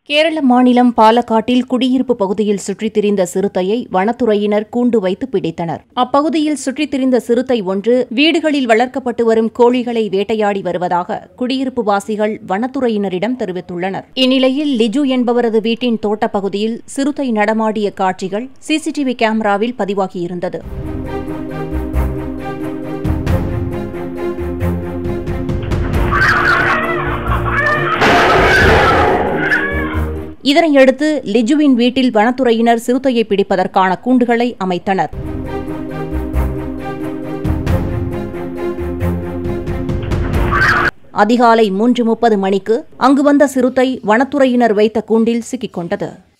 கேரள மாநிலம் பாலக்காட்டில் குடியிருப்பு பகுதியில் சுற்றித் திரிந்த சிறுத்தையை வனத்துறையினர் கூண்டு வைத்து பிடித்தனர் அப்பகுதியில் சுற்றித் திரிந்த சிறுத்தை ஒன்று வீடுகளில் வளர்க்கப்பட்டு வரும் கோழிகளை வேட்டையாடி வருவதாக குடியிருப்பு வாசிகள் வனத்துறையினரிடம் தெரிவித்துள்ளனர் இந்நிலையில் லிஜு என்பவரது வீட்டின் தோட்டப் பகுதியில் சிறுத்தை நடமாடிய காட்சிகள் சிசிடிவி கேமராவில் பதிவாகியிருந்தது இதனையடுத்து லிஜுவின் வீட்டில் வனத்துறையினர் சிறுத்தையை பிடிப்பதற்கான கூண்டுகளை அமைத்தனர் அதிகாலை மூன்று முப்பது மணிக்கு அங்கு வந்த சிறுத்தை வனத்துறையினர் வைத்த கூண்டில் சிக்கிக் கொண்டது